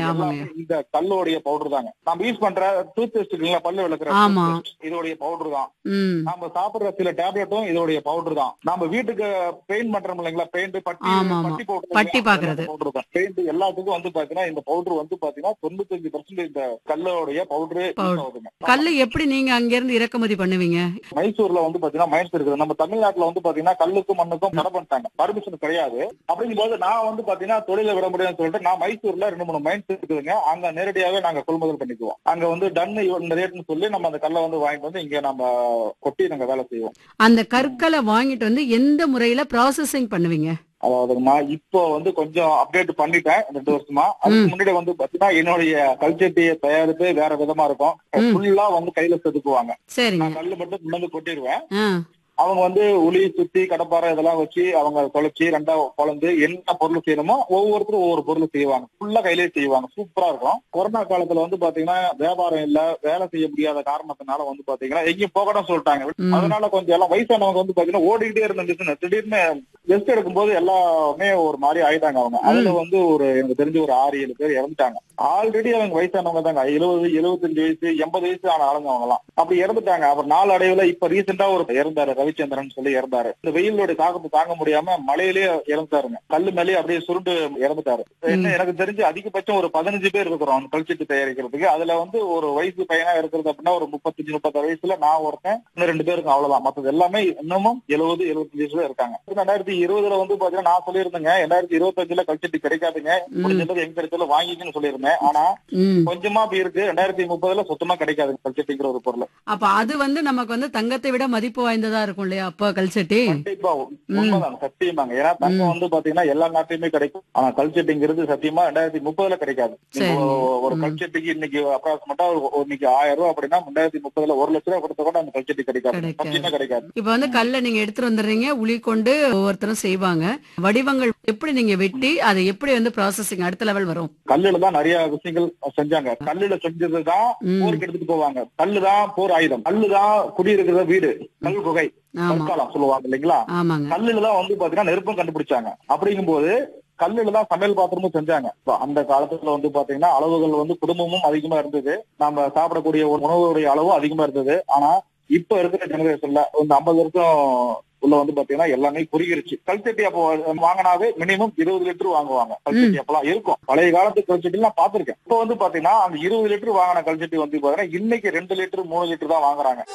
ஆமாங்க எல்லாமே இந்த கல்லோடைய பவுடர் தாங்க நம்ம யூஸ் பண்ற டூத் பேஸ்ட் இருக்குங்களா பல்லு விளக்குற ஆமா. toothpaste, இதோடைய பவுடர் தான் ம் நாம சாப்பிடுற சில டேப்லெட்டும் இதோடைய பவுடர் தான் நம்ம வீட்டுக்கு பெயிண்ட் பண்றோம் இல்லைங்களா பெயிண்ட் பட்டி ஆமா, ஆமா. பட்டி பவுடர் பட்டி பாக்குறது. பவுடர் தான் பெயிண்ட் எல்லாத்துக்கும் வந்து பாத்தீங்கன்னா இந்த பவுடர் வந்து பாத்தீங்கன்னா தொண்ணூத்தஞ்சு பர்சன்ட் இந்த கல்லோடைய பவுடர் Powder. ஆகுதுங்க கல்லு எப்படி நீங்க அங்க இருந்து இறக்குமதி பண்ணுவீங்க மைசூர்ல வந்து பாத்தீங்கன்னா மைன்ஸ் இருக்குது நம்ம தமிழ்நாட்டுல வந்து பாத்தீங்கன்னா கல்லுக்கும் மண்ணுக்கும் தடை பண்ணிட்டாங்க பர்மிஷன் கிடையாது அப்படிங்கும்போது நான் வந்து பாத்தீங்கன்னா தொழில விட முடியாதுன்னு சொல்லிட்டு நான் மைசூர்ல ரெண்டு மூணு மைன்ஸ் இருக்குதுங்க அங்க நேரடியாவே நாங்க கொள்முதல் பண்ணிக்குவோம் அங்க வந்து டன் இந்த ரேட்னு சொல்லி நம்ம அந்த கல்லை வந்து வாங்கிட்டு வந்து இங்க நம்ம கொட்டி நாங்க வேலை செய்வோம் அந்த கற்களை வாங்கிட்டு வந்து எந்த முறையில ப்ராசஸிங் பண்ணுவீங்க அதாவதுமா இப்போ வந்து கொஞ்சம் அப்டேட் பண்ணிட்டேன் ரெண்டு வருஷமா அதுக்கு முன்னாடி வந்து பாத்தீங்கன்னா என்னுடைய கல்ச்சட்டியை தயாரிப்பு வேற விதமா இருக்கும் ம். ஃபுல்லா வந்து கையில செதுக்குவாங்க சரிங்க நான் கல்லு மட்டும் கொண்டு வந்து கொட்டிடுவேன் ஆ அவங்க வந்து உளி சுத்தி கடப்பாறை இதெல்லாம் வச்சு அவங்க தொலைச்சி ரெண்டா குழந்து என்ன பொருள் செய்யணுமோ ஒவ்வொருத்தரும் ஒவ்வொரு பொருள் செய்வாங்க ஃபுல்லா கையிலேயே செய்வாங்க சூப்பரா இருக்கும் கொரோனா காலத்துல வந்து பாத்தீங்கன்னா வியாபாரம் இல்ல வேலை செய்ய முடியாத காரணத்தினால வந்து பாத்தீங்கன்னா எங்கேயும் போகணும் சொல்லிட்டாங்க ம். அதனால கொஞ்சம் எல்லாம் வயசானவங்க வந்து பாத்தீங்கன்னா ஓடிக்கிட்டே இருந்த பிசினஸ் திடீர்னு ரெஸ்ட் எடுக்கும்போது எல்லாமே ஒரு மாதிரி ஆயிட்டாங்க அவங்க அதுல வந்து ஒரு எனக்கு தெரிஞ்ச ஒரு ஆறு ஏழு பேர் இறந்துட்டாங்க ஆல்ரெடி அவங்க வயசானவங்க தாங்க எழுபது எழுபத்தஞ்சு வயசு எண்பது வயசு ஆன ஆளுங்க அவங்க எல்லாம் அப்படி இறந்துட்டாங்க அவர் நாலு அடைவுல இப்ப ரீசெண்டா ஒரு இறந்தாரு ரவிச்சந்திரன் சொல்லி இறந்தாரு இந்த வெயிலோட தாக்கத்தை தாங்க முடியாம மழையிலேயே இறந்துட்டாருங்க கல்லு மேலேயே அப்படியே சுருண்டு இறந்துட்டாரு என்ன எனக்கு தெரிஞ்சு அதிகபட்சம் ஒரு பதினஞ்சு பேர் இருக்கிறோம் அந்த கல்ச்சட்டு தயாரிக்கிறதுக்கு அதுல வந்து ஒரு வயசு பையனா இருக்கிறது அப்படின்னா ஒரு முப்பத்தஞ்சு முப்பத்தாறு வயசுல நான் ஒருத்தன் இன்னும் ரெண்டு பேருக்கு அவ்வளவுதான் மத்தது எல்லாமே இன்னமும் எழுபது எழுபத்தஞ்சு வயசுல இருக்காங்க ரெண்டாயிரத்தி இருபதுல வந்து பாத்தீங்கன்னா நான் சொல்லியிருந்தேங்க ரெண்டாயிரத்தி இருபத்தஞ்சுல கல்ச்சட்டு கிடைக்காதுங்க முடிஞ்சது எங்க கிடைச்சாலும் வாங்கிக்கன்னு சொல்லியிருந்தேன் ஆனா ம் கொஞ்சமா அப்படி இருக்கு ரெண்டாயிரத்தி முப்பதுல சுத்தமா கிடைக்காது கல்ச்சட்டிங்கிற ஒரு பொருள் அப்ப அது வந்து நமக்கு வந்து தங்கத்தை விட மதிப்பு வாய்ந்ததா இருக்கும் இல்லையா அப்ப கல்செட்டி கண்டிப்பா உண்மைதான் சத்தியமாங்க ஏன்னா தங்கம் வந்து பாத்தீங்கன்னா எல்லா நாட்டிலுமே கிடைக்கும் ஆனா கல்ச்சட்டிங்கிறது சத்தியமா ரெண்டாயிரத்தி முப்பதுல கிடைக்காது சரி. இப்போ ஒரு கல்ச்சட்டிக்கு இன்னைக்கு அப்ராக்சிமேட்டா இன்னைக்கு ஆயிரம் ரூபாய் அப்படின்னா ரெண்டாயிரத்தி முப்பதுல ஒரு லட்ச ரூபாய் கொடுத்த கூட அந்த கல்ச்சட்டி கிடைக்காது கிடைக்காது. சத்தியமா கிடைக்காது இப்ப வந்து கல்லை நீங்க எடுத்துட்டு வந்துடுறீங்க உளி கொண்டு ஒவ்வொருத்தரும் செய்வாங்க வடிவங்கள் எப்படி நீங்க வெட்டி அதை எப்படி வந்து ப்ராசஸிங் அடுத்த லெவல் வரும் கல்லுல தான் நிறைய விஷயங்கள் செஞ்சாங்க கல்லுல செஞ்சதுதான் ம். போருக்கு எடுத்துட்டு போவாங்க கல்லுதான் போர் ஆயுதம் கல்லுதான் குடியிருக்கிற வீடு கல் குகை ஆமா கற்காலம் சொல்லுவாங்க இல்லைங்களா ஆமாங்க கல்லுல தான் வந்து பாத்தீங்கன்னா நெருப்பம் கண்டுபிடிச்சாங்க அப்படிங்கும்போது கல்லுல தான் சமையல் பாத்திரமும் செஞ்சாங்க இப்ப அந்த காலத்துல வந்து பாத்தீங்கன்னா அளவுகள் வந்து குடும்பமும் அதிகமா இருந்தது நம்ம சாப்பிடக்கூடிய ஒரு உணவுடைய அளவும் அதிகமா இருந்தது ஆனா இப்ப இருக்கிற ஜெனரேஷன்ல இந்த ஐம்பது வருஷம் உள்ள வந்து பாத்தீங்கன்னா எல்லாமே குறுகிருச்சு கல்ச்சட்டி அப்போ வாங்கினாவே மினிமம் இருபது லிட்டர் வாங்குவாங்க கல்ச்சட்டி அப்பெல்லாம் இருக்கும் பழைய காலத்து கல்ச்சட்டி நான் பாத்திருக்கேன் இப்போ வந்து பாத்தீங்கன்னா அந்த இருபது லிட்டர் வாங்கின கல்ச்சட்டி வந்து பாத்தீங்கன்னா இன்னைக்கு ரெண்டு லிட்டர் மூணு லிட்டர் தான் வாங்குறாங்க